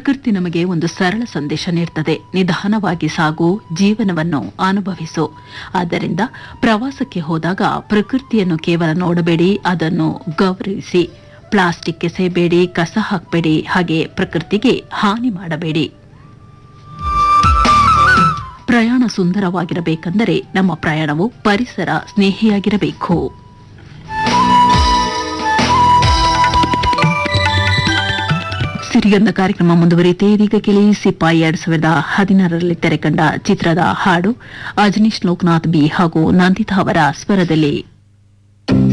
ಪ್ರಕೃತಿ ನಮಗೆ ಒಂದು ಸರಳ ಸಂದೇಶ ನೀಡುತ್ತದೆ ನಿಧಾನವಾಗಿ ಸಾಗು ಜೀವನವನ್ನು ಅನುಭವಿಸು ಆದ್ದರಿಂದ ಪ್ರವಾಸಕ್ಕೆ ಹೋದಾಗ ಪ್ರಕೃತಿಯನ್ನು ಕೇವಲ ನೋಡಬೇಡಿ ಅದನ್ನು ಗೌರವಿಸಿ ಪ್ಲಾಸ್ಟಿಕ್ ಎಸೆಯಬೇಡಿ ಕಸ ಹಾಕಬೇಡಿ ಹಾಗೆ ಪ್ರಕೃತಿಗೆ ಹಾನಿ ಮಾಡಬೇಡಿ ಪ್ರಯಾಣ ಸುಂದರವಾಗಿರಬೇಕೆಂದರೆ ನಮ್ಮ ಪ್ರಯಾಣವು ಪರಿಸರ ಸ್ನೇಹಿಯಾಗಿರಬೇಕು ಸಿರಿಗಂಧ ಕಾರ್ಯಕ್ರಮ ಮುಂದುವರಿಯುತ್ತೆ ಇದೀಗ ಕೇಳಿ ಸಿಪಾಯಿ ಎರಡ್ ಸಾವಿರದ ಹದಿನಾರರಲ್ಲಿ ತೆರೆಕಂಡ ಚಿತ್ರದ ಹಾಡು ಅಜನೀಶ್ ಲೋಕನಾಥ್ ಬಿ ಹಾಗೂ ನಂದಿತಾ ಅವರ ಸ್ವರದಲ್ಲಿ